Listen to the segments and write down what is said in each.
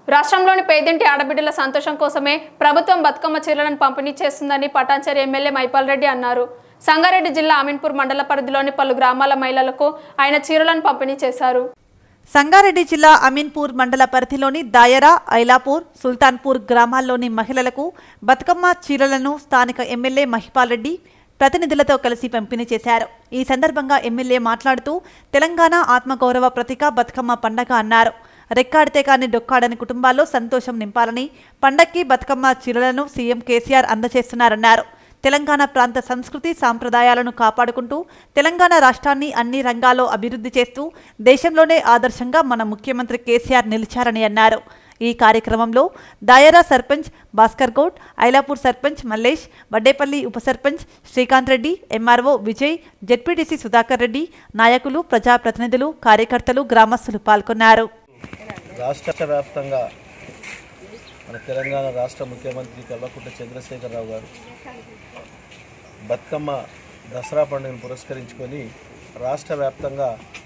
రాష్ట్రంలోని పేదింటి ఆడబిడ్డల సంతోషం కోసమే ప్రభుత్వం బతుకమ్మ చీరలను పంపిణీ చేస్తుందని పటాన్చేరి ఎమ్మెల్యే మైపాల్ రెడ్డి అన్నారు సంగారెడ్డి జిల్లా అమీన్పూర్ మండల పరిధిలోని పలు గ్రామాల మహిళలకు ఆయన చీరలను పంపిణీ చేశారు సంగారెడ్డి జిల్లా అమీన్పూర్ మండల పరిధిలోని దాయరా ఐలాపూర్ సుల్తాన్పూర్ గ్రామాల్లోని మహిళలకు బతుకమ్మ చీరలను స్థానిక ఎమ్మెల్యే మహిపాల్ రెడ్డి ప్రతినిధులతో కలిసి పంపిణీ చేశారు ఈ సందర్భంగా ఎమ్మెల్యే మాట్లాడుతూ తెలంగాణ ఆత్మగౌరవ ప్రతీక బతుకమ్మ పండగ అన్నారు రెక్కాడితే కాని డొక్కాడని కుటుంబాల్లో సంతోషం నింపాలని పండక్కి బతుకమ్మ చీరలను సీఎం కేసీఆర్ అందజేస్తున్నారన్నారు తెలంగాణ ప్రాంత సంస్కృతి సాంప్రదాయాలను కాపాడుకుంటూ తెలంగాణ రాష్ట్రాన్ని అన్ని రంగాల్లో అభివృద్ధి చేస్తూ దేశంలోనే ఆదర్శంగా మన ముఖ్యమంత్రి కేసీఆర్ నిలిచారని అన్నారు ఈ కార్యక్రమంలో దాయరా సర్పంచ్ భాస్కర్ గౌడ్ ఐలాపూర్ సర్పంచ్ మల్లేష్ వడ్డేపల్లి ఉప సర్పంచ్ శ్రీకాంత్ రెడ్డి ఎంఆర్ఓ విజయ్ జెడ్పీటీసీ సుధాకర్ రెడ్డి నాయకులు ప్రజాప్రతినిధులు కార్యకర్తలు గ్రామస్తులు పాల్గొన్నారు రాష్ట్ర వ్యాప్తంగా మన తెలంగాణ రాష్ట్ర ముఖ్యమంత్రి కల్వకుంట్ల చంద్రశేఖరరావు గారు బతుకమ్మ దసరా పండుగను పురస్కరించుకొని రాష్ట్ర వ్యాప్తంగా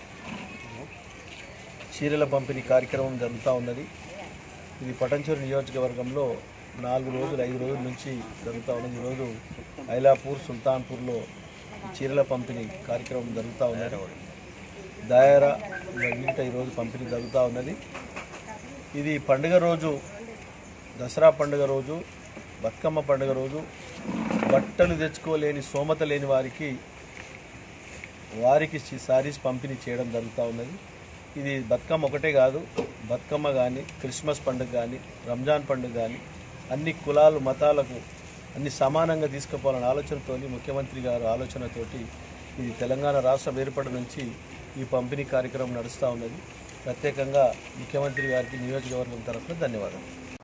చీరల పంపిణీ కార్యక్రమం జరుగుతూ ఉన్నది ఇది పటంచూరు నియోజకవర్గంలో నాలుగు రోజులు ఐదు రోజుల నుంచి జరుగుతూ ఉన్నది ఈరోజు ఐలాపూర్ సుల్తాన్పూర్లో ఈ చీరల పంపిణీ కార్యక్రమం జరుగుతూ ఉన్నది దాయరా ఇవన్నింట ఈరోజు పంపిణీ జరుగుతూ ఉన్నది ఇది పండుగ రోజు దసరా పండుగ రోజు బతుకమ్మ పండుగ రోజు బట్టలు తెచ్చుకోలేని సోమత లేని వారికి వారికి చి- సారీస్ పంపిణీ చేయడం జరుగుతూ ఉన్నది ఇది బతుకమ్మ ఒకటే కాదు బతుకమ్మ కానీ క్రిస్మస్ పండుగ కానీ రంజాన్ పండుగ కానీ అన్ని కులాలు మతాలకు అన్ని సమానంగా తీసుకుపోవాలనే ఆలోచనతోని ముఖ్యమంత్రి గారు ఆలోచనతోటి ఇది తెలంగాణ రాష్ట్రం ఏర్పడి నుంచి ఈ పంపిణీ కార్యక్రమం నడుస్తూ ఉన్నది ప్రత్యేకంగా ముఖ్యమంత్రి గారికి నియోజకవర్గం తరఫున ధన్యవాదాలు